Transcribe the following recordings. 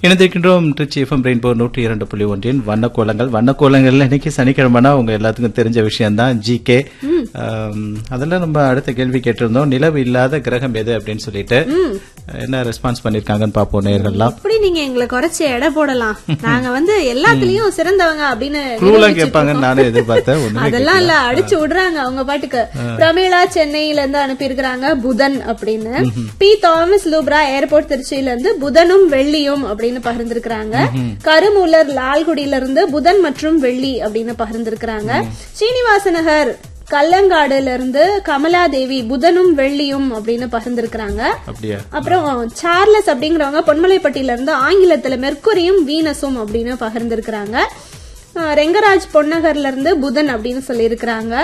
இணைந்திருக்கின்றோம் Trichy FM rainbow நூற்றி இரண்டு புள்ளி ஒன்றின் வண்ணக்கோலங்கள் வண்ணக்கோலங்கள்ல இன்னைக்கு சனிக்கிழமைனா உங்க எல்லாத்துக்கும் தெரிஞ்ச விஷயம் தான் ஜி கே அதெல்லாம் நம்ம அடுத்த கேள்வி கேட்டிருந்தோம் நிலவு இல்லாத கிரகம் எது அப்படின்னு சொல்லிட்டு என்ன ரெஸ்பான்ஸ் பண்ணிருக்காங்கன்னு பாப்போம் நேர்கள்லாம் எப்படி நீங்க எங்களை குறைச்சு எடை போடலாம் நாங்க வந்து எல்லாத்துலயும் சிறந்தவங்க அப்படின்னு க்ளூலாம் நிரூபிச்சிட்டு கேட்பாங்கன்னு நானே எதிர்பார்த்தேன் ஒண்ணுமே அதெல்லாம் இல்ல அடிச்சு விடுறாங்க அவங்க பாட்டுக்கு பிரமீளா சென்னையில இருந்து அனுப்பியிருக்கிறாங்க புதன் அப்படின்னு பி தாமஸ் லூப்ரா ஏர்போர்ட் திருச்சியில இருந்து புதனும் வெள்ளியும் அப்படின்னு பகிர்ந்திருக்கிறாங்க கருமூலர் லால்குடியில இருந்து புதன் மற்றும் வெள்ளி அப்படின்னு பகிர்ந்திருக்கிறாங்க ஸ்ரீனிவாசநகர் கல்லங்காடுல இருந்து கமலாதேவி புதனும் வெள்ளியும் அப்படின்னு பகிர்ந்திருக்கிறாங்க அப்படியா அப்புறம் சார்லஸ் அப்படிங்கிறவங்க பொன்மலைப்பட்டியில இருந்து ஆங்கிலத்துல மெர்க்குரியும் வீனஸும் அப்படின்னு பகிர்ந்திருக்கிறாங்க அஹ் ரெங்கராஜ் பொன்னகர்ல இருந்து புதன் அப்படின்னு சொல்லியிருக்கிறாங்க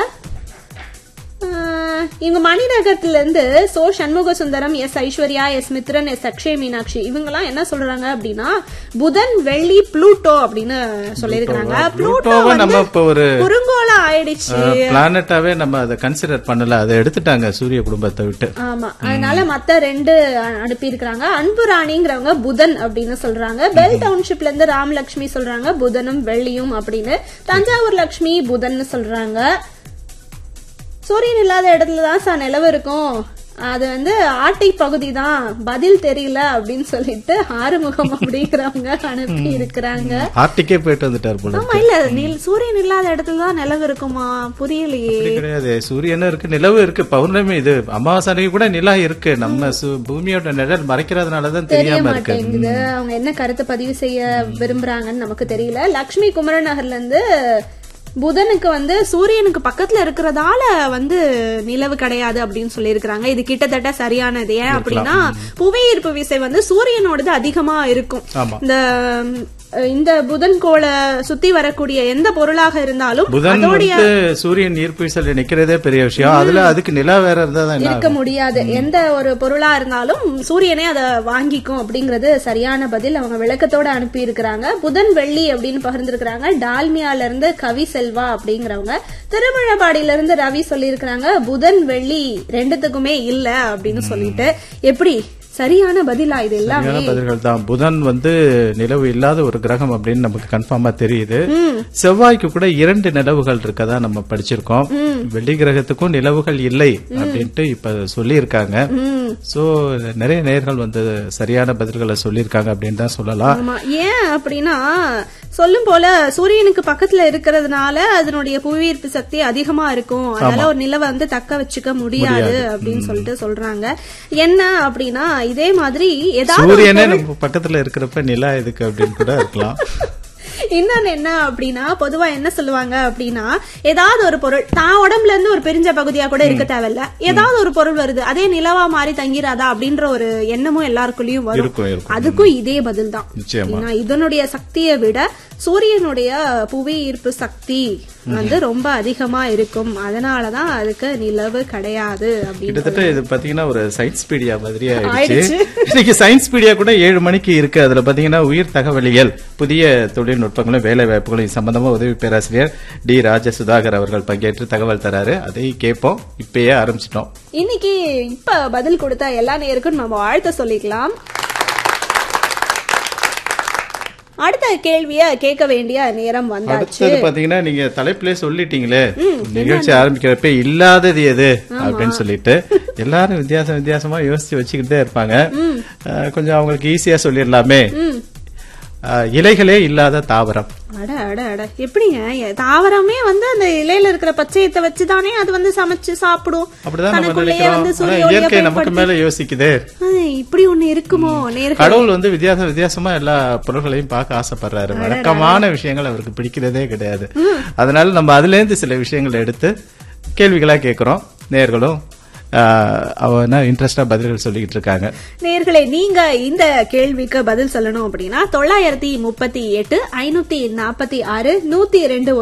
அஹ் இவங்க மணிநகரத்துல இருந்து so Shanmuga Sundaram S Aishwarya S Mithran S Akshay Meenakshi இவங்கெல்லாம் என்ன சொல்றாங்க அப்படின்னா புதன் வெள்ளி ப்ளூட்டோ அப்படின்னு சொல்லியிருக்கிறாங்க ப்ளூட்டோ ப்ளூட்டோவை நம்ம இப்போ ஒரு குறுங்கோளம் ஆயிடுச்சு பிளானட்டாவே நம்ம அதை கன்சிடர் பண்ணல அதை எடுத்துட்டாங்க சூரிய குடும்பத்தை விட்டு ஆமா அதனால மத்த ரெண்டு அனுப்பி இருக்காங்க அன்பு ராணிங்கிறவங்க புதன் அப்படின்னு சொல்றாங்க பெல் டவுன்ஷிப்ல இருந்து ராமலட்சுமி சொல்றாங்க புதனும் வெள்ளியும் அப்படின்னு தஞ்சாவூர் லட்சுமி புதன் சொல்றாங்க சூரியன் இல்லாத இடத்துல தான் சார் நிலவு இருக்கும் அது வந்து ஆர்டிக் பகுதி தான் பதில் தெரியல அப்படின்னு சொல்லிட்டு ஆறுமுகம் அப்படிங்கிறவங்க அனுப்பி இருக்கிறாங்க ஆர்டிக்கே போயிட்டு வந்துட்டார் போல ஆமா இல்ல நீல் சூரியன் இல்லாத இடத்துல தான் நிலவு இருக்குமா புரியலையே அப்படி கிடையாது சூரியனும் இருக்கு நிலவு இருக்கு பௌர்ணமி இது அமாவாசை அன்னைக்கு கூட நிலா இருக்கு நம்ம சு- பூமியோட நிழல் மறைக்கிறதுனாலதான் தெரிய தெரியாம இருக்கு மாட்டேங்குது அவங்க என்ன கருத்து பதிவு செய்ய விரும்புறாங்கன்னு நமக்கு தெரியல லக்ஷ்மி குமரன் நகர்ல இருந்து புதனுக்கு வந்து சூரியனுக்கு பக்கத்துல இருக்கிறதால வந்து நிலவு கிடையாது அப்படின்னு சொல்லியிருக்கிறாங்க இது கிட்டத்தட்ட சரியானது ஏன் அப்படின்னா புவியீர்ப்பு விசை வந்து சூரியனோடது அதிகமா இருக்கும் ஆமா இந்த ம், இந்த புதன் கோளை சுத்தி வரக்கூடிய எந்த பொருளாக இருந்தாலும் புதன் அதோடைய வந்து சூரியன் ஈர்ப்பு விசையில நிக்கிறதே பெரிய விஷயம் அதுல அதுக்கு நிலா வேற இருந்தா தான் என்ன இருக்க முடியாது எந்த ஒரு பொருளா இருந்தாலும் சூரியனே அதை வாங்கிக்கும் அப்படிங்கறது சரியான பதில் அவங்க விளக்கத்தோட அனுப்பி இருக்கிறாங்க புதன் வெள்ளி அப்படின்னு பகிர்ந்திருக்கிறாங்க டால்மியால இருந்து கவி செல்வா அப்படிங்கிறவங்க திருமழபாடியில இருந்து ரவி சொல்லியிருக்கிறாங்க புதன் வெள்ளி ரெண்டுத்துக்குமே இல்ல அப்படின்னு சொல்லிட்டு எப்படி சரியான பதிலா இது எல்லாமே சரியான பதில்கள் தான் புதன் வந்து நிலவு இல்லாத ஒரு கிரகம் அப்படின்னு நமக்கு கன்ஃபார்மா தெரியுது செவ்வாய்க்கு கூட இரண்டு நிலவுகள் இருக்கதா நம்ம படிச்சிருக்கோம் வெள்ளி கிரகத்துக்கும் நிலவுகள் இல்லை அப்படின்ட்டு இப்ப சொல்லியிருக்காங்க ம். சோ நிறைய நேர்கள் வந்து சரியான பதில்களை சொல்லியிருக்காங்க அப்படின்னு தான் சொல்லலாம் ஆமா ஏன் அப்படின்னா சொல்லும் போல சூரியனுக்கு பக்கத்துல இருக்கிறதுனால அதனுடைய புவியீர்ப்பு சக்தி அதிகமா இருக்கும் அதனால ஒரு நிலவை வந்து தக்க வச்சுக்க முடியாது அப்படின்னு சொல்லிட்டு சொல்றாங்க என்ன அப்படின்னா இதே மாதிரி ஏதாவது சூரியனே நம்ம பக்கத்துல இருக்கிறப்ப நிலா எதுக்கு அப்படின்னு கூட இருக்கலாம் இன்னொன்னு என்ன அப்படின்னா பொதுவா என்ன சொல்லுவாங்க அப்படின்னா ஏதாவது ஒரு பொருள் தான் உடம்புல இருந்து ஒரு பிரிஞ்ச பகுதியா கூட இருக்க தேவையில்ல ஏதாவது ஒரு பொருள் வருது அதே நிலவா மாறி தங்கிராதா அப்படின்ற ஒரு எண்ணமும் எல்லாருக்குள்ளயும் வரும் இருக்கும் இருக்கும் அதுக்கும் இதே பதில் தான் நிச்சயமா ஏன்னா இதனுடைய சக்தியை விட சூரியனுடைய புவி ஈர்ப்பு சக்தி வந்து ரொம்ப அதிகமா இருக்கும் அதனாலதான் அதுக்கு நிலவு கிடையாது அப்படின்னு கிட்டத்தட்ட இது பாத்தீங்கன்னா ஒரு சயின்ஸ் பீடியா மாதிரியே ஆயிடுச்சு இன்னைக்கு சயின்ஸ் பீடியா கூட ஏழு மணிக்கு இருக்கு அதுல பாத்தீங்கன்னா உயிர் தகவலியல் புதிய தொழில்நுட்பங்களும் வேலை வாய்ப்புகளும் சம்பந்தமா உதவி பேராசிரியர் டி ராஜ சுதாகர் அவர்கள் பங்கேற்று தகவல் தராரு அதை கேட்போம் இப்பயே ஆரம்பிச்சிட்டோம் இன்னைக்கு இப்ப பதில் கொடுத்த எல்லா நேருக்கும் நம்ம வாழ்த்த சொல்லிக்கலாம் அடுத்த கேள்விய கேட்க வேண்டிய நேரம் வந்தாச்சு அடுத்தது பாத்தீங்கன்னா நீங்க தலைப்பிலே சொல்லிட்டீங்களே நிகழ்ச்சி ஆரம்பிக்கிறப்ப இல்லாதது எது அப்படின்னு சொல்லிட்டு எல்லாரும் வித்தியாசம் வித்தியாசமா யோசிச்சு வச்சுக்கிட்டே இருப்பாங்க அஹ், கொஞ்சம் அவங்களுக்கு ஈஸியா சொல்லிடலாமே அஹ், இலைகளே இல்லாத தாவரம் அட அட அட எப்படிங்க எ- தாவரமே வந்து அந்த இலையில இருக்கிற பச்சையத்தை வச்சுதானே அது வந்து சமைச்சு சாப்பிடும் அப்படிதான் நம்ம தனக்குள்ளேயே நினைக்கிறோம் வந்து ஆனா சூரிய ஒளியை இயற்கை நமக்கு பயன்படுத்தி- மேல யோசிக்குதே அது இப்படி ஒண்ணு இருக்குமோ நேர்கள் கடவுள் வந்து வித்தியாச வித்தியாசமா எல்லா பொருள்களையும் பார்க்க ஆசைப்படுறாரு வழக்கமான விஷயங்கள் அவருக்கு பிடிக்கிறதே கிடையாது அதனால நம்ம அதுல இருந்து சில விஷயங்களை எடுத்து கேள்விகளா கேட்கிறோம் நேர்களும் அவ இன்ட்ரெஸ்டா பதில்கள் சொல்லிக்கிட்டு இருக்காங்க நேர்களே நீங்க இந்த கேள்விக்கு பதில் சொல்லணும் அப்படின்னா தொள்ளாயிரத்தி முப்பத்தி எட்டு ஐநூத்தி நாற்பத்தி ஆறு நூத்தி ரெண்டு